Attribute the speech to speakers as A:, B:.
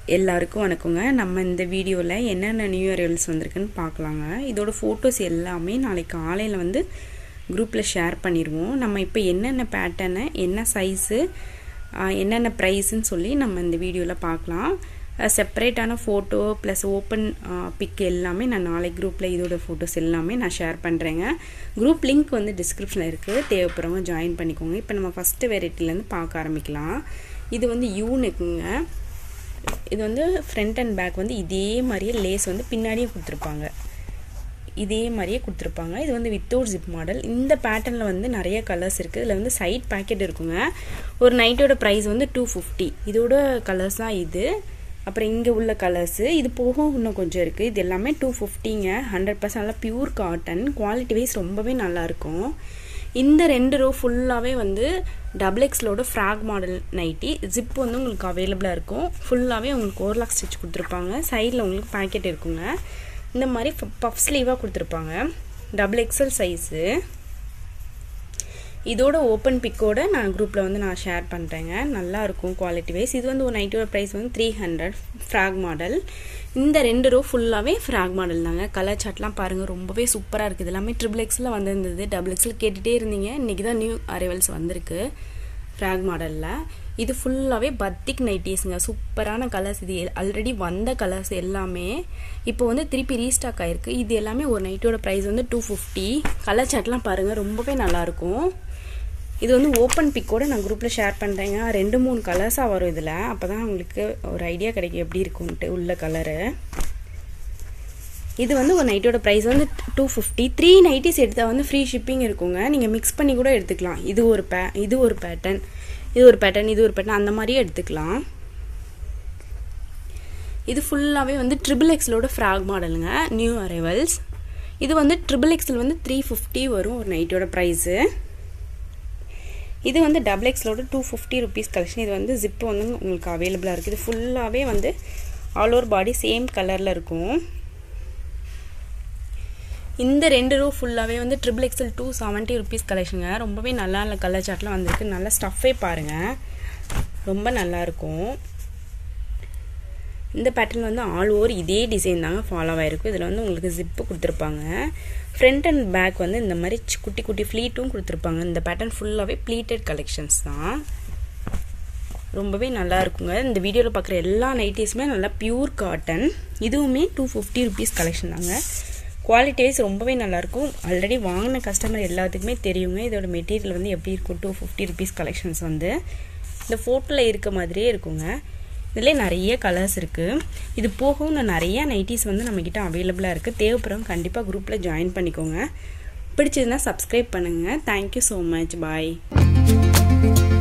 A: எல்லாருக்கும் வணக்கங்க நம்ம இந்த வீடியோவில் என்னென்ன நியூ இயர் ரீல்ஸ் வந்திருக்குன்னு பார்க்கலாங்க இதோட ஃபோட்டோஸ் எல்லாமே நாளைக்கு காலையில் வந்து குரூப்பில் ஷேர் பண்ணிடுவோம் நம்ம இப்போ என்னென்ன பேட்டர்னு என்ன சைஸு என்னென்ன ப்ரைஸுன்னு சொல்லி நம்ம இந்த வீடியோவில் பார்க்கலாம் செப்பரேட்டான ஃபோட்டோ ப்ளஸ் ஓப்பன் பிக் எல்லாமே நான் நாளைக்கு குரூப்பில் இதோட ஃபோட்டோஸ் எல்லாமே நான் ஷேர் பண்ணுறேங்க குரூப் லிங்க் வந்து டிஸ்கிரிப்ஷனில் இருக்குது தேவைப்படுறவங்க ஜாயின் பண்ணிக்கோங்க இப்போ நம்ம ஃபஸ்ட்டு வெரைட்டிலேருந்து பார்க்க ஆரம்பிக்கலாம் இது வந்து யூனுக்குங்க இது வந்து ஃப்ரண்ட் அண்ட் பேக் வந்து இதே மாதிரியே லேஸ் வந்து பின்னாடியே கொடுத்துருப்பாங்க இதே மாதிரியே கொடுத்துருப்பாங்க இது வந்து வித்தவுட் ஜிப் மாடல் இந்த பேட்டர்னில் வந்து நிறைய கலர்ஸ் இருக்குது இதில் வந்து சைட் பேக்கெட் இருக்குங்க ஒரு நைட்டோட ப்ரைஸ் வந்து டூ ஃபிஃப்டி இதோட கலர்ஸ் தான் இது அப்புறம் இங்கே உள்ள கலர்ஸு இது போக இன்னும் கொஞ்சம் இருக்குது இது எல்லாமே டூ ஃபிஃப்டிங்க ஹண்ட்ரட் பர்சன்ட் நல்லா பியூர் காட்டன் குவாலிட்டி வைஸ் ரொம்பவே நல்லாயிருக்கும் இந்த ரெண்டு ரோ ஃபுல்லாகவே வந்து டபுள் எக்ஸ்லோட ஃப்ராக் மாடல் நைட்டி ஜிப் வந்து உங்களுக்கு அவைலபிளாக இருக்கும் ஃபுல்லாகவே உங்களுக்கு ஓர்லாக் ஸ்டிச் கொடுத்துருப்பாங்க சைடில் உங்களுக்கு பேக்கெட் இருக்குங்க இந்த மாதிரி பஃப் ஸ்லீவாக கொடுத்துருப்பாங்க டபுள் எக்ஸல் சைஸு இதோட ஓப்பன் பிக்கோட நான் குரூப்பில் வந்து நான் ஷேர் பண்ணுறேங்க நல்லா இருக்கும் குவாலிட்டி வைஸ் இது வந்து ஒரு நைட்டோட ப்ரைஸ் வந்து த்ரீ ஹண்ட்ரட் ஃப்ராக் மாடல் இந்த ரெண்டு ரோ ஃபுல்லாகவே ஃப்ராக் மாடல் தாங்க கலர் சாட்லாம் பாருங்கள் ரொம்பவே சூப்பராக இருக்குது எல்லாமே ட்ரிபிள் எக்ஸில் வந்திருந்தது டபுள் எக்ஸில் கேட்டுகிட்டே இருந்தீங்க இன்றைக்கி தான் நியூ அரைவல்ஸ் வந்திருக்கு ஃப்ராக் மாடலில் இது ஃபுல்லாகவே பத்திக் நைட்டிஸுங்க சூப்பரான கலர்ஸ் இது ஆல்ரெடி வந்த கலர்ஸ் எல்லாமே இப்போ வந்து திருப்பி ரீஸ்டாக் ஆகிருக்கு இது எல்லாமே ஒரு நைட்டோட ப்ரைஸ் வந்து டூ ஃபிஃப்டி கலர் சாட்லாம் பாருங்கள் ரொம்பவே நல்லாயிருக்கும் இது வந்து ஓப்பன் பிக்கோட நான் குரூப்பில் ஷேர் பண்ணுறேங்க ரெண்டு மூணு கலர்ஸாக வரும் இதில் அப்போ தான் உங்களுக்கு ஒரு ஐடியா கிடைக்கும் எப்படி இருக்கும்ன்ட்டு உள்ள கலரு இது வந்து ஒரு நைட்டோட ப்ரைஸ் வந்து டூ ஃபிஃப்டி த்ரீ நைட்டிஸ் எடுத்தால் வந்து ஃப்ரீ ஷிப்பிங் இருக்குங்க நீங்கள் மிக்ஸ் பண்ணி கூட எடுத்துக்கலாம் இது ஒரு பே இது ஒரு பேட்டர்ன் இது ஒரு பேட்டர்ன் இது ஒரு பேட்டர்ன் அந்த மாதிரியே எடுத்துக்கலாம் இது ஃபுல்லாகவே வந்து ட்ரிபிள் எக்ஸலோட ஃப்ராக் மாடலுங்க நியூ அரைவல்ஸ் இது வந்து ட்ரிபிள் எக்ஸில் வந்து த்ரீ ஃபிஃப்டி வரும் ஒரு நைட்டோட ப்ரைஸு இது வந்து டபுள் எக்ஸலோட டூ ஃபிஃப்டி ருபீஸ் கலெக்ஷன் இது வந்து ஜிப்பு வந்து உங்களுக்கு அவைலபிளாக இருக்குது இது ஃபுல்லாகவே வந்து ஆல் ஓவர் பாடி சேம் கலரில் இருக்கும் இந்த ரெண்டு ரூ ஃபுல்லாகவே வந்து triple XL two seventy rupees கலெக்ஷனுங்க ரொம்பவே நல்லா நல்ல கலர் சார்ட்லாம் வந்திருக்கு நல்ல ஸ்டஃப்பே பாருங்கள் ரொம்ப நல்லாயிருக்கும் இந்த பேட்டர்ன் வந்து ஆல் ஓவர் இதே டிசைன் தாங்க ஃபாலோ ஆகிருக்கும் இதில் வந்து உங்களுக்கு ஜிப்பு கொடுத்துருப்பாங்க ஃப்ரண்ட் அண்ட் பேக் வந்து இந்த மாதிரி குட்டி குட்டி ஃப்ளீட்டும் கொடுத்துருப்பாங்க இந்த பேட்டர்ன் ஃபுல்லாகவே ப்ளீட்டட் கலெக்ஷன்ஸ் தான் ரொம்பவே நல்லா இருக்குங்க இந்த வீடியோவில் பார்க்குற எல்லா நைட்டிஸுமே நல்லா பியூர் காட்டன் இதுவுமே டூ ஃபிஃப்டி ருபீஸ் கலெக்ஷன் தாங்க குவாலிட்டி வைஸ் ரொம்பவே நல்லாயிருக்கும் ஆல்ரெடி வாங்கின கஸ்டமர் எல்லாத்துக்குமே தெரியுங்க இதோட மெட்டீரியல் வந்து எப்படி இருக்கும் டூ ஃபிஃப்டி ருபீஸ் கலெக்ஷன்ஸ் வந்து இந்த ஃபோட்டோவில் இருக்க மாதிரியே இருக்குங்க இதில் நிறைய கலர்ஸ் இருக்குது இது போகவும் இன்னும் நிறைய நைட்டிஸ் வந்து நம்மக்கிட்ட அவைலபிளாக இருக்குது தேவைப்படுறவங்க கண்டிப்பாக குரூப்பில் ஜாயின் பண்ணிக்கோங்க பிடிச்சதுன்னா சப்ஸ்கிரைப் பண்ணுங்கள் தேங்க்யூ ஸோ மச் பாய்